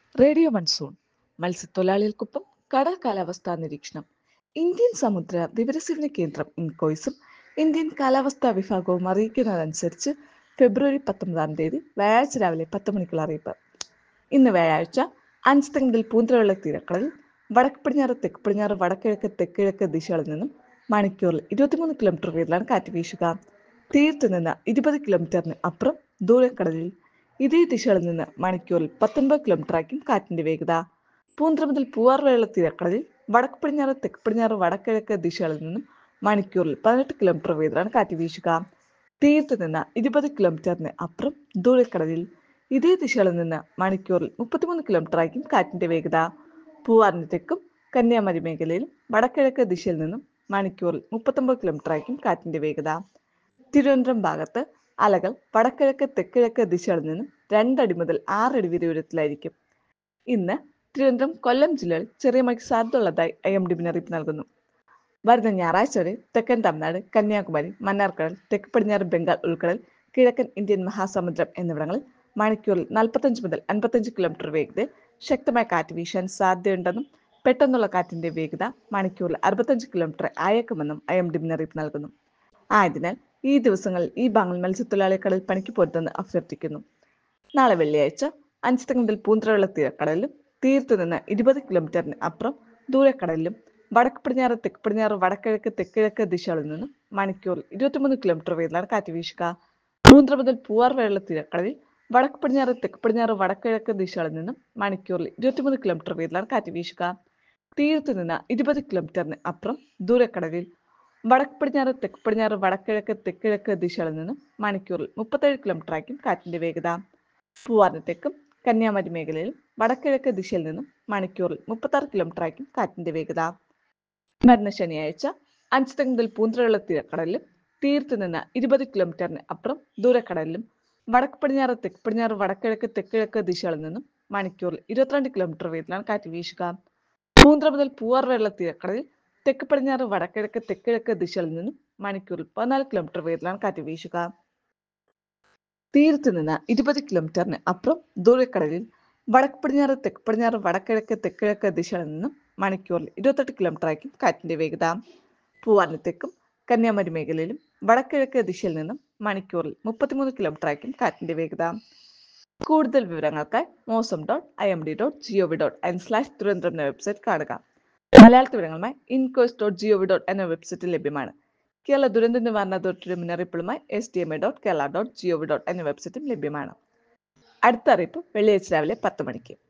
radio monsoon മത്സ്യത്തൊഴിലാളികൾക്കൊപ്പം കടൽ കാലാവസ്ഥാ നിരീക്ഷണം ഇന്ത്യൻ സമുദ്ര വിവരസേവന കേന്ദ്രം ഇൻകോയ്സും ഇന്ത്യൻ കാലാവസ്ഥാ വിഭാഗവും അറിയിക്കുന്നതനുസരിച്ച് ഫെബ്രുവരി പത്തൊമ്പതാം തീയതി വ്യാഴാഴ്ച രാവിലെ പത്ത് മണിക്കുള്ള അറിയിപ്പ് ഇന്ന് വ്യാഴാഴ്ച അഞ്ച് മുതൽ പൂന്തറവെള്ള തീരക്കടലിൽ വടക്ക് പടിഞ്ഞാറ് തെക്ക് പടിഞ്ഞാറ് വടക്കിഴക്ക് തെക്കിഴക്ക് ദിശകളിൽ നിന്നും മണിക്കൂറിൽ ഇരുപത്തിമൂന്ന് കിലോമീറ്റർ വേഗത്തിലാണ് കാറ്റ് വീശുക തീരത്ത് നിന്ന് ഇരുപത് കിലോമീറ്ററിന് അപ്പുറം ദൂരക്കടലിൽ ഇതേ ദിശകളിൽ നിന്ന് മണിക്കൂറിൽ പത്തൊൻപത് കിലോമീറ്റർ ആയിരിക്കും കാറ്റിന്റെ വേഗത പൂന്തറ മുതൽ പൂവാർവേള തീരക്കടലിൽ വടക്ക് പടിഞ്ഞാറ് തെക്ക് പടിഞ്ഞാറ് വടക്കിഴക്ക് ദിശകളിൽ നിന്നും മണിക്കൂറിൽ പതിനെട്ട് കിലോമീറ്റർ വേഗത്തിലാണ് കാറ്റ് വീശുക തീരത്ത് നിന്ന് ഇരുപത് കിലോമീറ്ററിന് അപ്പുറം ദൂരക്കടലിൽ ഇതേ ദിശകളിൽ നിന്ന് മണിക്കൂറിൽ മുപ്പത്തിമൂന്ന് കിലോമീറ്റർ ആയിരിക്കും കാറ്റിന്റെ വേഗത പൂവാറിന് തെക്കും കന്യാകുമാരി മേഖലയിലും വടക്കിഴക്ക് ദിശയിൽ നിന്നും മണിക്കൂറിൽ മുപ്പത്തൊമ്പത് കിലോമീറ്റർ ആയിരിക്കും കാറ്റിന്റെ വേഗത തിരുവനന്തപുരം ഭാഗത്ത് അലകൾ വടക്കിഴക്ക് തെക്കിഴക്ക് ദിശകളിൽ നിന്നും രണ്ടടി മുതൽ ആറടി വരെ ഉയരത്തിലായിരിക്കും ഇന്ന് തിരുവനന്തപുരം കൊല്ലം ജില്ലകളിൽ ചെറിയ മഴയ്ക്ക് സാധ്യതയുള്ളതായി ഐ എം ഡി മുന്നറിയിപ്പ് നൽകുന്നു വരുന്ന ഞായറാഴ്ച വരെ തെക്കൻ തമിഴ്നാട് കന്യാകുമാരി മന്നാർക്കടൽ തെക്ക് പടിഞ്ഞാറ് ബംഗാൾ ഉൾക്കടൽ കിഴക്കൻ ഇന്ത്യൻ മഹാസമുദ്രം എന്നിവിടങ്ങളിൽ മണിക്കൂറിൽ നാൽപ്പത്തഞ്ച് മുതൽ അൻപത്തഞ്ച് കിലോമീറ്റർ വേഗതയിൽ ശക്തമായ കാറ്റ് വീശാൻ സാധ്യതയുണ്ടെന്നും പെട്ടെന്നുള്ള കാറ്റിന്റെ വേഗത മണിക്കൂറിൽ അറുപത്തഞ്ച് കിലോമീറ്റർ ആയേക്കുമെന്നും ഐ എം ഡി മുന്നറിയിപ്പ് നൽകുന്നു ആയതിനാൽ ഈ ദിവസങ്ങളിൽ ഈ ഭാഗങ്ങളിൽ മത്സ്യത്തൊഴിലാളികൾ കടൽ പണിക്ക് പോരുതെന്ന് അഭ്യർത്ഥിക്കുന്നു നാളെ വെള്ളിയാഴ്ച അഞ്ച് മുതൽ പൂന്തറവെള്ള തീരക്കടലിലും തീരത്ത് നിന്ന് ഇരുപത് കിലോമീറ്ററിന് അപ്പുറം ദൂരക്കടലിലും വടക്ക് പടിഞ്ഞാറ് തെക്ക് പടിഞ്ഞാറ് വടക്കിഴക്ക് തെക്കിഴക്ക് ദിശകളിൽ നിന്നും മണിക്കൂറിൽ ഇരുപത്തിമൂന്ന് കിലോമീറ്റർ വേഗത്തിലാണ് കാറ്റ് വീശുക പൂന്തറ മുതൽ പൂവാർ വെള്ള തീരക്കടലിൽ വടക്ക് പടിഞ്ഞാറ് തെക്ക് പടിഞ്ഞാറ് വടക്കിഴക്ക് ദിശകളിൽ നിന്നും മണിക്കൂറിൽ ഇരുപത്തിമൂന്ന് കിലോമീറ്റർ വേഗത്തിലാണ് കാറ്റ് വീശുക തീരത്ത് നിന്ന് ഇരുപത് കിലോമീറ്ററിന് അപ്പുറം ദൂരക്കടലിൽ വടക്ക് പടിഞ്ഞാറ് തെക്ക് പടിഞ്ഞാറ് വടക്കിഴക്ക് തെക്കിഴക്ക് ദിശകളിൽ നിന്നും മണിക്കൂറിൽ മുപ്പത്തേഴ് കിലോമീറ്റർ ആയിരിക്കും കാറ്റിന്റെ വേഗത പൂവാറിന് തെക്കും കന്യാകുമാരി മേഖലയിലും വടക്കിഴക്ക് ദിശയിൽ നിന്നും മണിക്കൂറിൽ മുപ്പത്താറ് കിലോമീറ്റർ ആയിരിക്കും കാറ്റിന്റെ വേഗത വരുന്ന ശനിയാഴ്ച അഞ്ച് മുതൽ പൂന്തറയുള്ള തീരക്കടലിലും തീരത്ത് നിന്ന് ഇരുപത് കിലോമീറ്ററിന് അപ്പുറം ദൂരക്കടലിലും വടക്ക് പടിഞ്ഞാറ് തെക്ക് പടിഞ്ഞാറ് വടക്കിഴക്ക് തെക്കിഴക്ക് ദിശകളിൽ നിന്നും മണിക്കൂറിൽ ഇരുപത്തിരണ്ട് കിലോമീറ്റർ വേഗത്തിലാണ് കാറ്റ് വീശുക പൂന്തറ മുതൽ പൂവാർ വെള്ള തീരക്കടലിൽ തെക്ക് പടിഞ്ഞാറ് വടക്കിഴക്ക് തെക്കിഴക്ക് ദിശകളിൽ നിന്നും മണിക്കൂറിൽ പതിനാല് കിലോമീറ്റർ വേഗത്തിലാണ് കാറ്റ് വീശുക തീരത്ത് നിന്ന് ഇരുപത് കിലോമീറ്ററിന് അപ്പുറം ദൂരക്കടലിൽ വടക്ക് പടിഞ്ഞാറ് തെക്ക് പടിഞ്ഞാറ് വടക്കിഴക്ക് തെക്കിഴക്ക് ദിശകളിൽ നിന്നും മണിക്കൂറിൽ ഇരുപത്തെട്ട് കിലോമീറ്റർ ആയിരിക്കും കാറ്റിന്റെ വേഗത പൂവാറിന് തെക്കും കന്യാകുമാരി മേഖലയിലും വടക്കിഴക്ക് ദിശയിൽ നിന്നും മണിക്കൂറിൽ മുപ്പത്തിമൂന്ന് കിലോമീറ്റർ ആയിരിക്കും കാറ്റിന്റെ വേഗത കൂടുതൽ വിവരങ്ങൾക്കായി Mausam dot I M D dot G O V dot in slash Thiruvananthapuram എന്ന വെബ്സൈറ്റ് കാണുക മലയാള വിവരങ്ങളുമായി INCOIS dot G O V dot എന്ന വെബ്സൈറ്റിൽ ലഭ്യമാണ് കേരള ദുരന്ത നിവാരണ അതോറിറ്റിയുടെ മുന്നറിയിപ്പുകളുമായി S D M A dot Kerala dot G O V dot എന്ന വെബ്സൈറ്റും ലഭ്യമാണ് അടുത്ത അറിയിപ്പ് വെള്ളിയാഴ്ച രാവിലെ പത്ത് മണിക്ക്